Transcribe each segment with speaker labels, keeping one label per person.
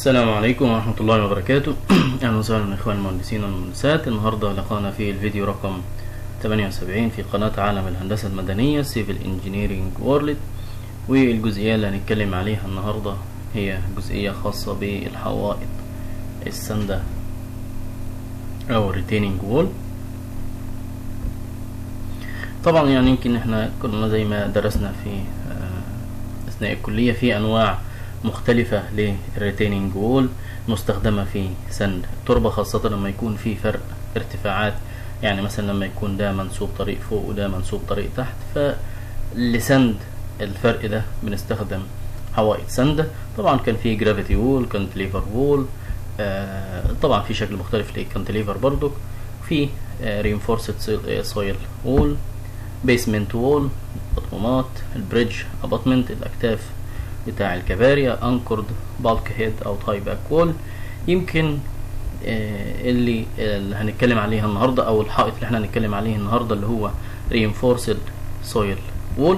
Speaker 1: السلام عليكم ورحمة الله وبركاته أهلا وسهلا إخوان المهندسين والمهندسات النهاردة لقانا في الفيديو رقم 78 في قناة عالم الهندسة المدنية Civil Engineering World والجزئية اللي هنتكلم عليها النهاردة هي جزئية خاصة بالحوائط السندة أو Retaining Wall طبعا يعني يمكن احنا كنا زي ما درسنا في أثناء الكلية في أنواع مختلفة للريتيننج وول مستخدمة في سند التربة خاصة لما يكون في فرق ارتفاعات يعني مثلا لما يكون ده منسوب طريق فوق وده منسوب طريق تحت فلسند الفرق ده بنستخدم حوائط سندة طبعا كان في جرافيتي وول كانتليفر وول آه طبعا في شكل مختلف للكانتليفر برضو في رينفورسد سويل وول بيسمنت وول بطمات البريدج اباطمنت الاكتاف بتاع الكباريا انكورد بالك هيد او تاي باك وول يمكن آه اللي, اللي هنتكلم عليها النهارده او الحائط اللي احنا هنتكلم عليه النهارده اللي هو reinforced soil wall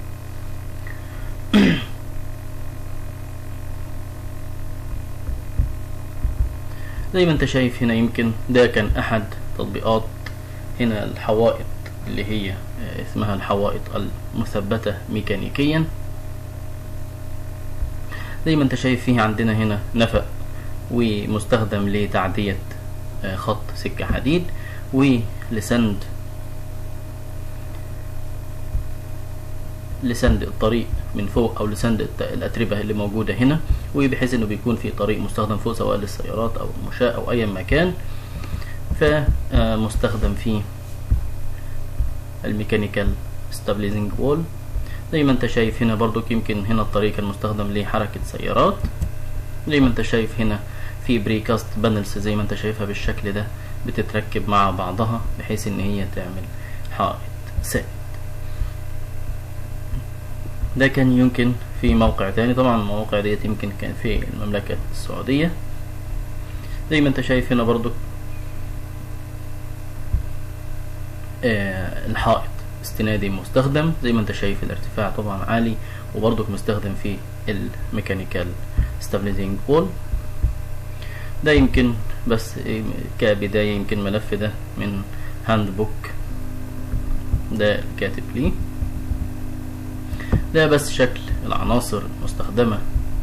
Speaker 1: زي ما انت شايف هنا يمكن ده كان احد تطبيقات هنا الحوائط اللي هي اسمها الحوائط المثبتة ميكانيكيا زي ما انت شايف فيه عندنا هنا نفق ومستخدم لتعدية خط سكة حديد ولسند لسند الطريق من فوق او لسند الاتربة اللي موجودة هنا وبحيث انه بيكون في طريق مستخدم فوق سواء للسيارات او المشاة او اي مكان فمستخدم فيه الميكانيكال ستابليزنج وول زي ما انت شايف هنا برضو يمكن هنا الطريق المستخدم لحركة سيارات زي ما انت شايف هنا في بريكاست بانلز زي ما انت شايفها بالشكل ده بتتركب مع بعضها بحيث ان هي تعمل حائط ثابت ده كان يمكن في موقع تاني طبعا المواقع ديت يمكن كان في المملكة السعودية زي ما انت شايف هنا برضو آه الحائط استنادي مستخدم زي ما انت شايف الارتفاع طبعا عالي وبرضك مستخدم في الميكانيكال ستابليزنج وول ده يمكن بس كبداية يمكن ملف ده من هاند بوك ده الكاتب ليه ده بس شكل العناصر المستخدمة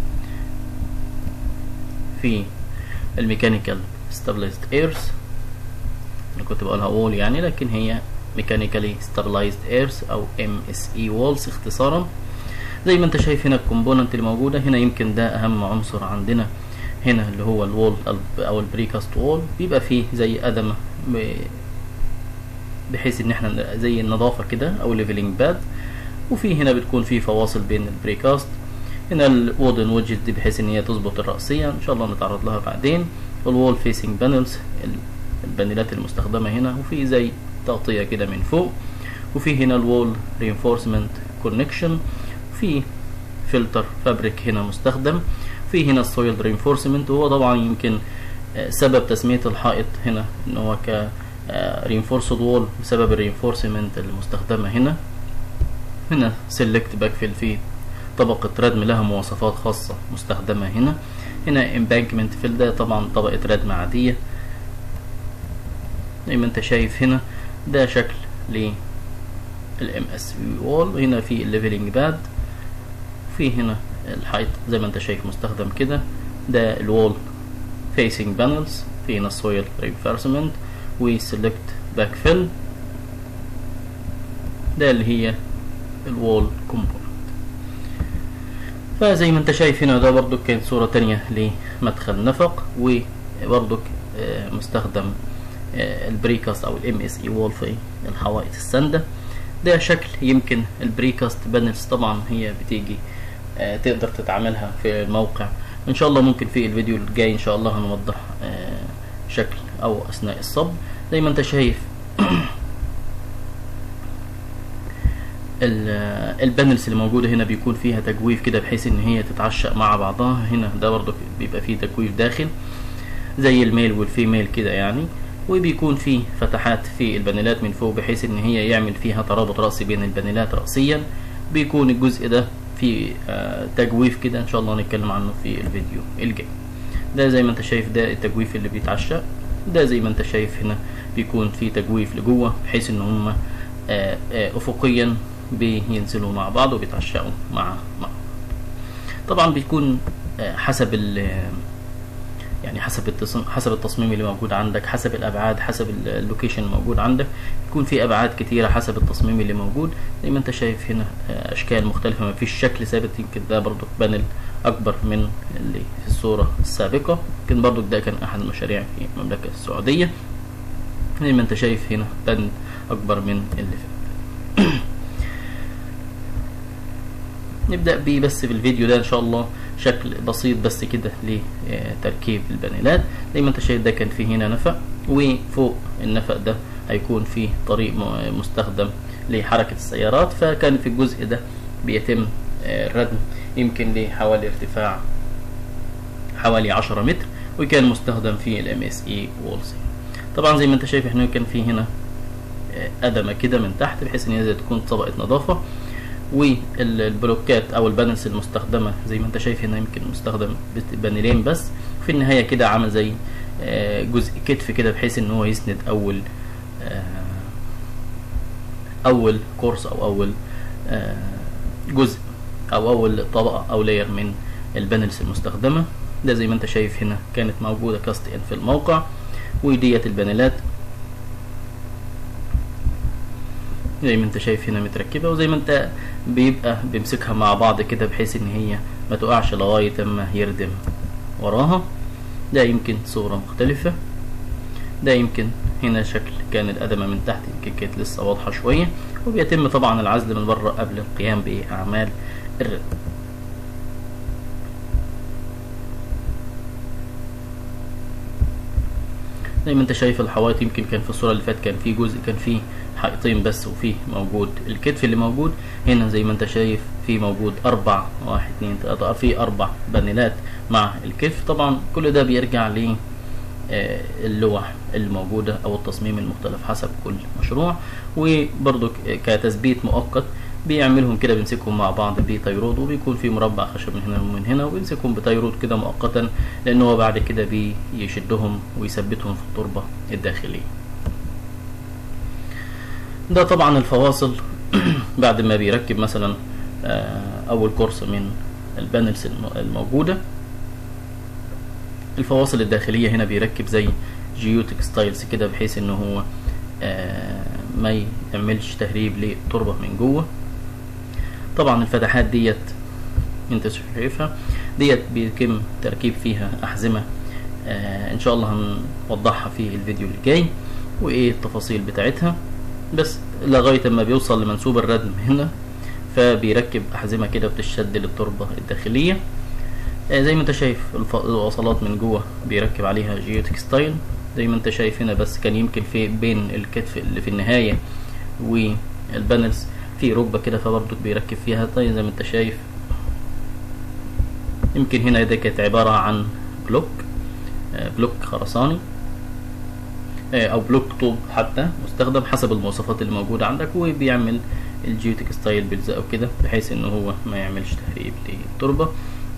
Speaker 1: في الميكانيكال ستابلايزد ايرز انا كنت بقولها وول يعني لكن هي mechanically stabilized earth او MSE walls اختصارا زي ما انت شايف هنا الكومبوننت اللي موجودة هنا يمكن ده اهم عنصر عندنا هنا اللي هو الوول او البريكاست وول بيبقى فيه زي ادمة بحيث ان احنا زي النظافة كده او ليفلينج باد وفي هنا بتكون في فواصل بين البريكاست هنا الوودن ويدجت دي بحيث ان هي تظبط الرأسية ان شاء الله نتعرض لها بعدين الوول فيسنج بانلز البانيلات المستخدمة هنا وفي زي تغطية كده من فوق وفي هنا الوول رينفورسمنت كونكشن في فلتر فابريك هنا مستخدم في هنا السويل رينفورسمنت وهو طبعا يمكن سبب تسمية الحائط هنا ان هو ك رينفورسد وول بسبب الرينفورسمنت المستخدمة هنا هنا سيلكت باكفيل في طبقة ردم لها مواصفات خاصة مستخدمة هنا هنا امبانكمنت فيل ده طبعا طبقة ردم عادية زي ما انت شايف هنا ده شكل لل MS وول هنا في الليفلينج باد في هنا الحيط زي ما انت شايف مستخدم كده ده الوول فيسنج بانلز في هنا السويل رينفورسمنت وسيلكت باك فيل ده اللي هي الوول كومبوننت فزي ما انت شايف هنا ده برضو كانت صورة تانية لمدخل نفق وبرضو مستخدم البريكاست او الام اس اي وول في الحوائط الساندة ده شكل يمكن البريكاست بانلز طبعا هي بتيجي تقدر تتعاملها في الموقع ان شاء الله ممكن في الفيديو الجاي ان شاء الله هنوضح شكل او اثناء الصب زي ما انت شايف البانلز اللي موجودة هنا بيكون فيها تجويف كده بحيث ان هي تتعشق مع بعضها هنا ده برضو بيبقى فيه تجويف داخل زي الميل والفيميل كده يعني وبيكون فيه فتحات في البانيلات من فوق بحيث ان هي يعمل فيها ترابط رأسي بين البانيلات رأسيا بيكون الجزء ده في تجويف كده ان شاء الله نتكلم عنه في الفيديو الجاي ده زي ما انت شايف ده التجويف اللي بيتعشق ده زي ما انت شايف هنا بيكون في تجويف لجوه بحيث ان هم افقيا بينزلوا مع بعض وبيتعشقوا مع بعض طبعا بيكون حسب ال يعني حسب التصميم حسب التصميم اللي موجود عندك حسب الابعاد حسب اللوكيشن الموجود عندك يكون في ابعاد كتيره حسب التصميم اللي موجود زي ما انت شايف هنا اشكال مختلفه ما فيش شكل ثابت يمكن ده برضو بانل اكبر من اللي في الصوره السابقه يمكن برضو ده كان احد المشاريع في المملكه السعوديه زي ما انت شايف هنا بانل اكبر من اللي فات نبدأ بيه بس في الفيديو ده ان شاء الله شكل بسيط بس كده لتركيب البانيلات زي ما انت شايف ده كان فيه هنا نفق وفوق النفق ده هيكون فيه طريق مستخدم لحركة السيارات فكان في الجزء ده بيتم الردم يمكن لحوالي ارتفاع حوالي 10 متر وكان مستخدم في الام اس اي وولز طبعا زي ما انت شايف احنا كان في هنا قدمه كده من تحت بحيث ان هي تكون طبقه نظافه والبلوكات او البانلز المستخدمه زي ما انت شايف هنا يمكن مستخدم بانلين بس في النهايه كده عمل زي جزء كتف كده بحيث ان هو يسند اول اول كورس او اول جزء او اول طبقه او لاير من البانلز المستخدمه ده زي ما انت شايف هنا كانت موجوده كاست ان في الموقع وديت البانلات زي ما انت شايف هنا متركبة وزي ما انت بيبقى بيمسكها مع بعض كده بحيث ان هي ما تقعش لغاية اما يردم وراها ده يمكن صورة مختلفة ده يمكن هنا شكل كان القدمة من تحت يمكن كانت لسه واضحة شوية وبيتم طبعا العزل من بره قبل القيام بأعمال الردم زي ما انت شايف الحوائط يمكن كان في الصورة اللي فاتت كان في جزء كان فيه حائطين بس وفيه موجود الكتف اللي موجود هنا زي ما انت شايف في موجود اربع واحد اتنين تلاتة في اربع بانلات مع الكتف طبعا كل ده بيرجع ل اللوح الموجودة او التصميم المختلف حسب كل مشروع وبرضو كتثبيت مؤقت بيعملهم كده بيمسكهم مع بعض بتيرود وبيكون في مربع خشب من هنا ومن هنا وبيمسكهم بتيرود كده مؤقتا لان هو بعد كده بيشدهم ويثبتهم في التربة الداخلية ده طبعا الفواصل بعد ما بيركب مثلا اول كورس من البانلز الموجوده الفواصل الداخليه هنا بيركب زي جيوتك ستايلز كده بحيث ان هو ما يعملش تهريب للتربه من جوه طبعا الفتحات ديت انت شايفها ديت بيتم تركيب فيها احزمه ان شاء الله هنوضحها في الفيديو اللي جاي وايه التفاصيل بتاعتها بس لغاية ما بيوصل لمنسوب الردم هنا فبيركب أحزمة كده بتشد للتربة الداخلية زي ما انت شايف الوصلات من جوه بيركب عليها جيوتك ستايل زي ما انت شايف هنا بس كان يمكن في بين الكتف اللي في النهاية والبانلز في ركبة كده فبرضه بيركب فيها طيب زي ما انت شايف يمكن هنا دي كانت عبارة عن بلوك بلوك خرساني او بلوك طوب حتى مستخدم حسب المواصفات اللي موجودة عندك وبيعمل الجيوتك ستايل بيلزقه كده بحيث ان هو ما يعملش تهريب للتربة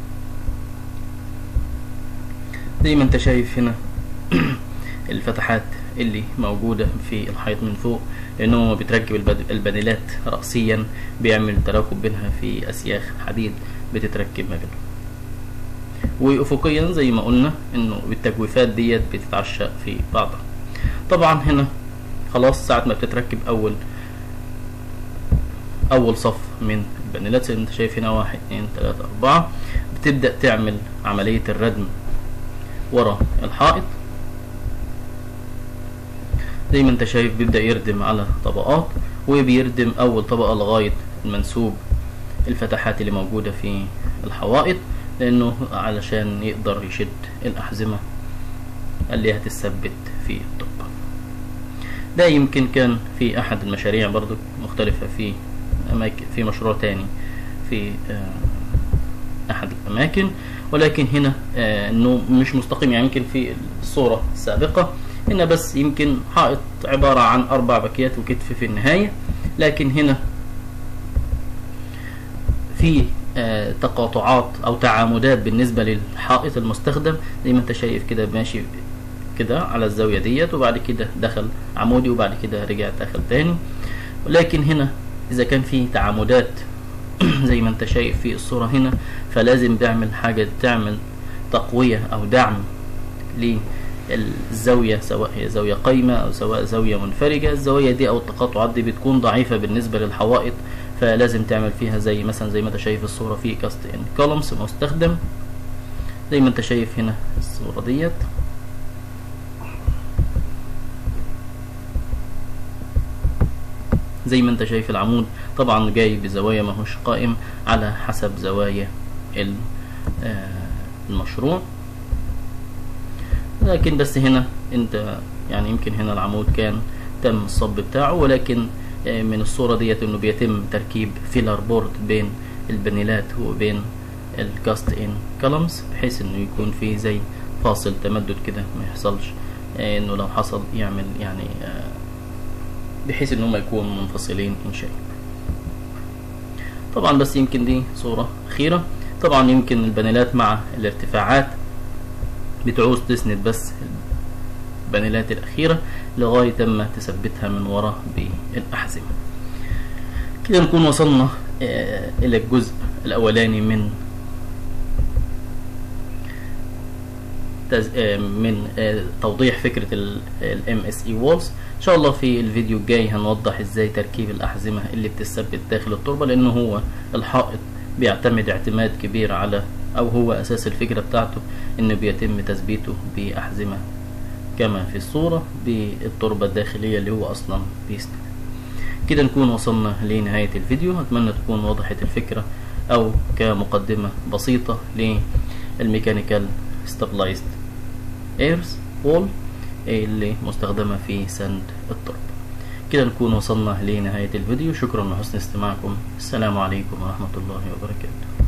Speaker 1: زي ما انت شايف هنا الفتحات اللي موجودة في الحيط من فوق لان هو بيتركب البانيلات رأسيا بيعمل تراكب بينها في اسياخ حديد بتتركب ما بينهم وافقيا زي ما قلنا انه التجويفات ديت بتتعشق في بعضها طبعا هنا خلاص ساعة ما بتتركب اول اول صف من البانيلات زي ما انت شايف هنا واحد اتنين تلاتة اربعة بتبدأ تعمل عملية الردم ورا الحائط زي ما انت شايف بيبدأ يردم على طبقات وبيردم اول طبقة لغاية المنسوب الفتحات اللي موجودة في الحوائط لانه علشان يقدر يشد الاحزمة اللي هتثبت في التربة ده يمكن كان في احد المشاريع برضو مختلفة في اماكن في مشروع تاني في احد الاماكن ولكن هنا انه مش مستقيم يعني يمكن في الصورة السابقة هنا بس يمكن حائط عبارة عن اربع باكيات وكتف في النهاية لكن هنا في آه، تقاطعات او تعامدات بالنسبه للحائط المستخدم زي ما انت شايف كده ماشي كده على الزاويه ديت وبعد كده دخل عمودي وبعد كده رجع دخل تاني ولكن هنا اذا كان في تعامدات زي ما انت شايف في الصوره هنا فلازم تعمل حاجه تعمل تقويه او دعم للزاويه سواء هي زاويه قايمه او سواء زاويه منفرجه الزوايا دي او التقاطعات دي بتكون ضعيفه بالنسبه للحوائط فلازم تعمل فيها زي مثلا زي ما انت شايف الصوره في كاست ان كولومز مستخدم زي ما انت شايف هنا الصوره ديت زي ما انت شايف العمود طبعا جاي بزوايا ماهوش قائم على حسب زوايا ال- آه، المشروع لكن بس هنا انت يعني يمكن هنا العمود كان تم الصب بتاعه ولكن آه، من الصورة ديت انه بيتم تركيب فيلر بورد بين البانيلات وبين الكاست ان كولمز بحيث انه يكون في زي فاصل تمدد كده ما يحصلش آه، انه لو حصل يعمل يعني آه، بحيث ان هم يكونوا منفصلين ان شاء الله طبعا بس يمكن دي صورة أخيرة طبعا يمكن البانيلات مع الارتفاعات بتعوز تسند بس البانيلات الأخيرة لغاية ما تثبتها من ورا بالأحزمة كده نكون وصلنا آه، إلى الجزء الأولاني من تز... آه، من آه، توضيح فكرة ال MSE walls ان شاء الله في الفيديو الجاي هنوضح ازاي تركيب الاحزمة اللي بتثبت داخل التربة لان هو الحائط بيعتمد اعتماد كبير على او هو اساس الفكرة بتاعته انه بيتم تثبيته باحزمة كما في الصورة بالتربة الداخلية اللي هو اصلا بيسند كده نكون وصلنا لنهاية الفيديو أتمنى تكون وضحت الفكرة أو كمقدمة بسيطة للميكانيكال stabilized ايرز وول اللي مستخدمة في سند التربة كده نكون وصلنا لنهاية الفيديو شكرا لحسن استماعكم السلام عليكم ورحمة الله وبركاته